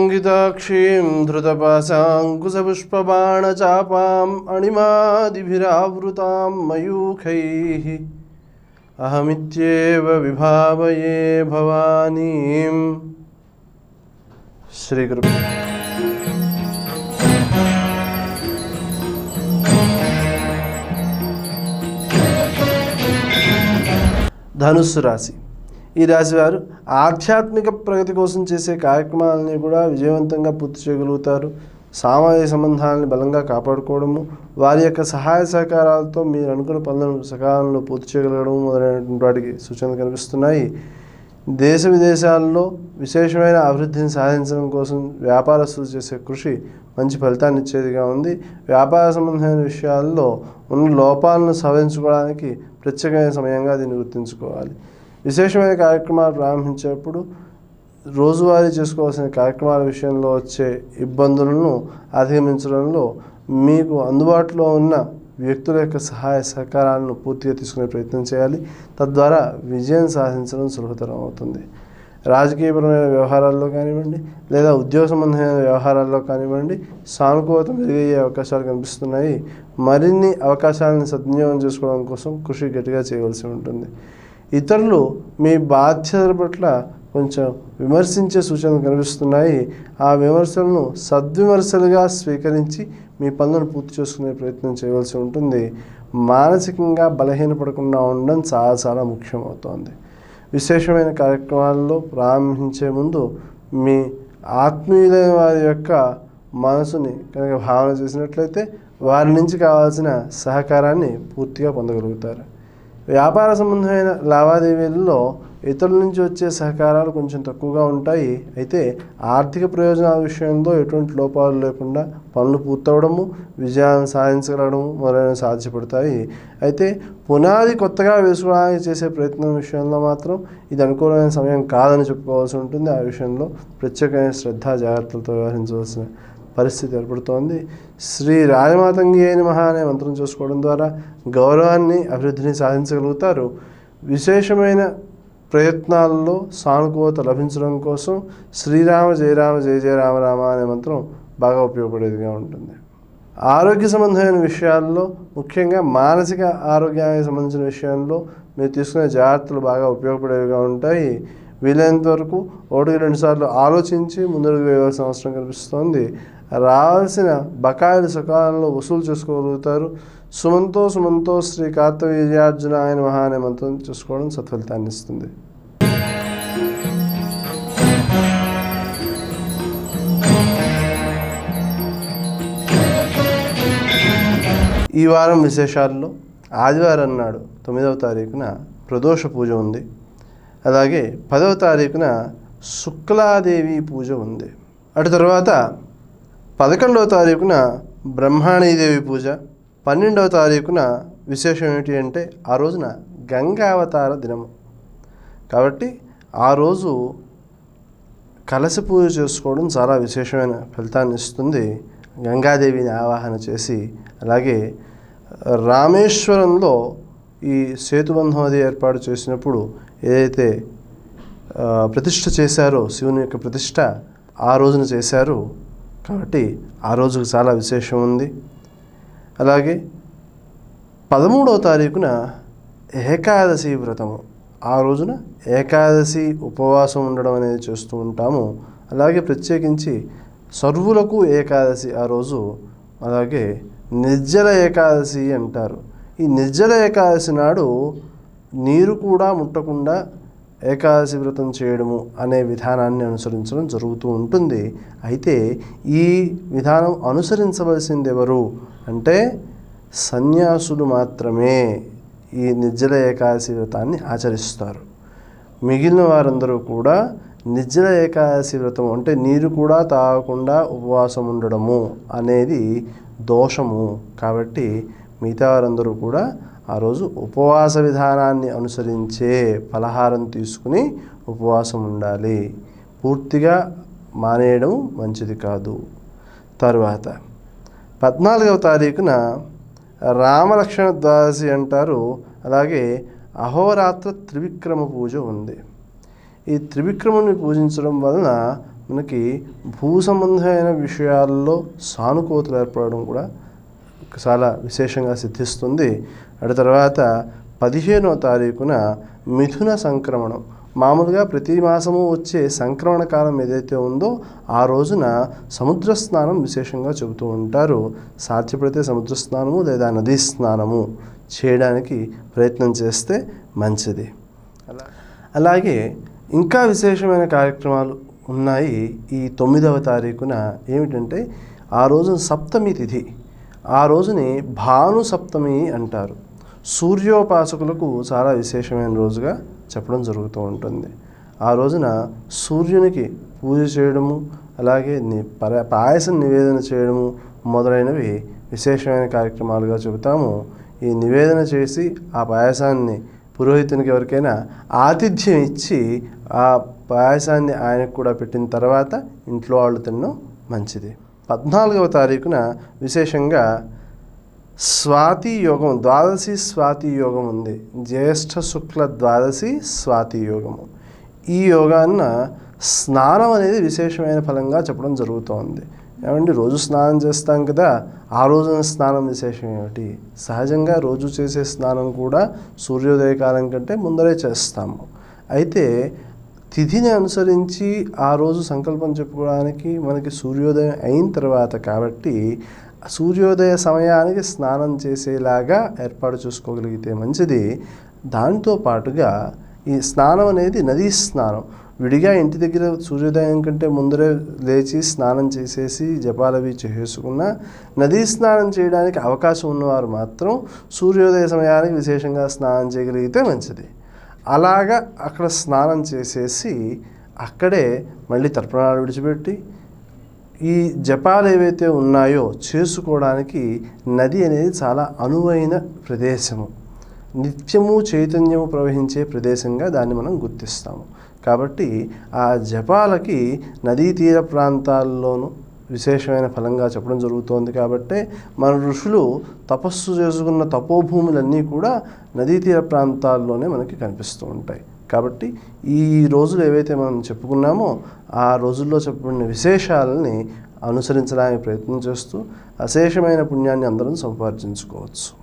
शुक्लाम्बरधरां धृतपाशाङ्कुशपुष्पबाणचापाम् अणिमादिभिरावृतां मयूखैः अहमित्येव विभावये भवानीं श्रीगुरु ధనుస్సు రాశి ఈ రాశి వారు ఆధ్యాత్మిక ప్రగతి కోసం చేసే కార్యక్రమాలని కూడా విజయవంతంగా పూర్తి చేయగలుగుతారు సామాజిక సంబంధాలను బలంగా కాపాడుకోవడము వారి యొక్క సహాయ సహకారాలతో మీరు అనుకున్న పనులను సకాలంలో పూర్తి చేయగలగడం మొదలైనటువంటి వాటికి సూచనలు కనిపిస్తున్నాయి దేశ విదేశాల్లో విశేషమైన అభివృద్ధిని సాధించడం కోసం వ్యాపారస్తులు చేసే కృషి మంచి ఫలితాన్ని ఇచ్చేదిగా ఉంది వ్యాపార సంబంధమైన విషయాల్లో ఉన్న లోపాలను సవరించుకోవడానికి ప్రత్యేకమైన సమయంగా దీన్ని గుర్తుంచుకోవాలి విశేషమైన కార్యక్రమాలు ప్రారంభించేప్పుడు రోజువారీ చేసుకోవాల్సిన కార్యక్రమాల విషయంలో వచ్చే ఇబ్బందులను అధిగమించడంలో మీకు అందుబాటులో ఉన్న వ్యక్తుల యొక్క సహాయ సహకారాలను పూర్తిగా తీసుకునే ప్రయత్నం చేయాలి తద్వారా విజయం సాధించడం సులభతరం అవుతుంది రాజకీయపరమైన వ్యవహారాల్లో కానివ్వండి లేదా ఉద్యోగ సంబంధమైన వ్యవహారాల్లో కానివ్వండి సానుకూలత మెరుగయ్యే అవకాశాలు కనిపిస్తున్నాయి మరిన్ని అవకాశాలను సద్వినియోగం చేసుకోవడం కోసం కృషి గట్టిగా చేయవలసి ఉంటుంది ఇతరులు మీ బాధ్యతల పట్ల కొంచెం విమర్శించే సూచనలు కనిపిస్తున్నాయి ఆ విమర్శలను సద్విమర్శలుగా స్వీకరించి మీ పనులను పూర్తి చేసుకునే ప్రయత్నం చేయవలసి ఉంటుంది మానసికంగా బలహీనపడకుండా ఉండడం చాలా చాలా ముఖ్యమవుతోంది విశేషమైన కార్యక్రమాల్లో ప్రారంభించే ముందు మీ ఆత్మీయులైన వారి యొక్క మనసుని కనుక భావన చేసినట్లయితే వారి నుంచి కావాల్సిన సహకారాన్ని పూర్తిగా పొందగలుగుతారు వ్యాపార సంబంధమైన లావాదేవీలలో ఇతరుల నుంచి వచ్చే సహకారాలు కొంచెం తక్కువగా ఉంటాయి అయితే ఆర్థిక ప్రయోజనాల విషయంలో ఎటువంటి లోపాలు లేకుండా పనులు పూర్తవడము విజయాన్ని సాధించగలగడము మొదలైన సాధ్యపడతాయి అయితే పునాది కొత్తగా వేసుకోవడానికి చేసే ప్రయత్నం విషయంలో మాత్రం ఇది అనుకూలమైన సమయం కాదని చెప్పుకోవాల్సి ఉంటుంది ఆ విషయంలో ప్రత్యేకమైన శ్రద్ధ జాగ్రత్తలతో వ్యవహరించవలసిన పరిస్థితి ఏర్పడుతోంది శ్రీ రాజమాతంగి అయిన మహా అనే మంత్రం చేసుకోవడం ద్వారా గౌరవాన్ని అభివృద్ధిని సాధించగలుగుతారు విశేషమైన ప్రయత్నాల్లో సానుకూలత లభించడం కోసం శ్రీరామ జయరామ జయ జయ రామ రామ అనే మంత్రం బాగా ఉపయోగపడేదిగా ఉంటుంది ఆరోగ్య సంబంధమైన విషయాల్లో ముఖ్యంగా మానసిక ఆరోగ్యానికి సంబంధించిన విషయంలో మీరు తీసుకునే జాగ్రత్తలు బాగా ఉపయోగపడేవిగా ఉంటాయి వీలైనంత వరకు ఒకటికి రెండు సార్లు ఆలోచించి ముందడుగు వేయవలసిన అవసరం కనిపిస్తోంది రావాల్సిన బకాయిలు సకాలంలో వసూలు చేసుకోగలుగుతారు సుమంతో సుమంతో శ్రీ కార్తవీర్యార్జున ఆయన మహా అనే మంత్రం చేసుకోవడం సత్ఫలితాన్ని ఇస్తుంది ఈ వారం విశేషాల్లో ఆదివారం నాడు తొమ్మిదవ తారీఖున ప్రదోష పూజ ఉంది అలాగే పదవ తారీఖున శుక్లాదేవి పూజ ఉంది అటు తర్వాత పదకొండవ తారీఖున బ్రహ్మాణీదేవి పూజ పన్నెండవ తారీఖున విశేషం ఏమిటి అంటే ఆ రోజున గంగావతార దినము కాబట్టి ఆ రోజు కలశ పూజ చేసుకోవడం చాలా విశేషమైన ఫలితాన్ని ఇస్తుంది గంగాదేవిని ఆవాహన చేసి అలాగే రామేశ్వరంలో ఈ సేతుబంధం అది ఏర్పాటు చేసినప్పుడు ఏదైతే ఆ, ప్రతిష్ఠ చేశారో శివుని యొక్క ప్రతిష్ఠ ఆ రోజున చేశారు కాబట్టి ఆ రోజుకు చాలా విశేషం ఉంది అలాగే పదమూడవ తారీఖున ఏకాదశి వ్రతము ఆ రోజున ఏకాదశి ఉపవాసం ఉండడం అనేది చేస్తూ ఉంటాము అలాగే ప్రత్యేకించి సర్వులకు ఏకాదశి ఆ రోజు అలాగే నిర్జల ఏకాదశి అంటారు ఈ నిర్జల ఏకాదశి నాడు నీరు కూడా ముట్టకుండా ఏకాదశి వ్రతం చేయడము అనే విధానాన్ని అనుసరించడం జరుగుతూ ఉంటుంది అయితే ఈ విధానం అనుసరించవలసింది ఎవరు అంటే సన్యాసులు మాత్రమే ఈ నిర్జల ఏకాదశి వ్రతాన్ని ఆచరిస్తారు మిగిలిన వారందరూ కూడా నిర్జల ఏకాదశి వ్రతం అంటే నీరు కూడా తాగకుండా ఉపవాసం ఉండడము అనేది దోషము కాబట్టి మిగతా వారందరూ కూడా ఆ రోజు ఉపవాస విధానాన్ని అనుసరించే పలహారం తీసుకుని ఉపవాసం ఉండాలి పూర్తిగా మానేయడం మంచిది కాదు తరువాత పద్నాలుగవ తారీఖున రామలక్ష్మణ ద్వాదశి అంటారు అలాగే అహోరాత్ర త్రివిక్రమ పూజ ఉంది ఈ త్రివిక్రముని పూజించడం వలన మనకి భూ సంబంధమైన విషయాల్లో సానుకూతలు ఏర్పడడం కూడా చాలా విశేషంగా సిద్ధిస్తుంది అటు తర్వాత పదిహేనో తారీఖున మిథున సంక్రమణం మామూలుగా ప్రతి మాసము వచ్చే సంక్రమణ కాలం ఏదైతే ఉందో ఆ రోజున సముద్ర స్నానం విశేషంగా చెబుతూ ఉంటారు సాధ్యపడితే సముద్ర స్నానము లేదా నదీ స్నానము చేయడానికి ప్రయత్నం చేస్తే మంచిది అలా అలాగే ఇంకా విశేషమైన కార్యక్రమాలు ఉన్నాయి ఈ తొమ్మిదవ తారీఖున ఏమిటంటే ఆ రోజున సప్తమి తిథి ఆ రోజుని భాను సప్తమి అంటారు సూర్యోపాసకులకు చాలా విశేషమైన రోజుగా చెప్పడం జరుగుతూ ఉంటుంది ఆ రోజున సూర్యునికి పూజ చేయడము అలాగే ని పర పాయసం నివేదన చేయడము మొదలైనవి విశేషమైన కార్యక్రమాలుగా చెబుతాము ఈ నివేదన చేసి ఆ పాయసాన్ని పురోహితునికి ఎవరికైనా ఆతిథ్యం ఇచ్చి ఆ పాయసాన్ని ఆయనకు కూడా పెట్టిన తర్వాత ఇంట్లో వాళ్ళు తినడం మంచిది పద్నాలుగవ తారీఖున విశేషంగా స్వాతి యోగం ద్వాదశి స్వాతి యోగం ఉంది జ్యేష్ఠ శుక్ల ద్వాదశి స్వాతి యోగము ఈ యోగాన్న స్నానం అనేది విశేషమైన ఫలంగా చెప్పడం జరుగుతోంది ఏమండి రోజు స్నానం చేస్తాం కదా ఆ రోజున స్నానం విశేషం ఏమిటి సహజంగా రోజు చేసే స్నానం కూడా సూర్యోదయ కాలం కంటే ముందరే చేస్తాము అయితే తిథిని అనుసరించి ఆ రోజు సంకల్పం చెప్పుకోవడానికి మనకి సూర్యోదయం అయిన తర్వాత కాబట్టి సూర్యోదయ సమయానికి స్నానం చేసేలాగా ఏర్పాటు చేసుకోగలిగితే మంచిది దాంతో పాటుగా ఈ స్నానం అనేది నదీ స్నానం విడిగా ఇంటి దగ్గర సూర్యోదయం కంటే ముందరే లేచి స్నానం చేసేసి జపాలవి చేసుకున్న నదీ స్నానం చేయడానికి అవకాశం ఉన్నవారు మాత్రం సూర్యోదయ సమయానికి విశేషంగా స్నానం చేయగలిగితే మంచిది అలాగా అక్కడ స్నానం చేసేసి అక్కడే మళ్ళీ తర్పణాలు విడిచిపెట్టి ఈ జపాలు ఏవైతే ఉన్నాయో చేసుకోవడానికి నది అనేది చాలా అనువైన ప్రదేశము నిత్యము చైతన్యము ప్రవహించే ప్రదేశంగా దాన్ని మనం గుర్తిస్తాము కాబట్టి ఆ జపాలకి నదీ తీర ప్రాంతాల్లోనూ విశేషమైన ఫలంగా చెప్పడం జరుగుతోంది కాబట్టి మన ఋషులు తపస్సు చేసుకున్న తపోభూములన్నీ కూడా నదీ తీర ప్రాంతాల్లోనే మనకి కనిపిస్తూ ఉంటాయి కాబట్టి ఈ రోజులు ఏవైతే మనం చెప్పుకున్నామో ఆ రోజుల్లో చెప్పబడిన విశేషాలని అనుసరించడానికి ప్రయత్నం చేస్తూ అశేషమైన పుణ్యాన్ని అందరం సంపార్జించుకోవచ్చు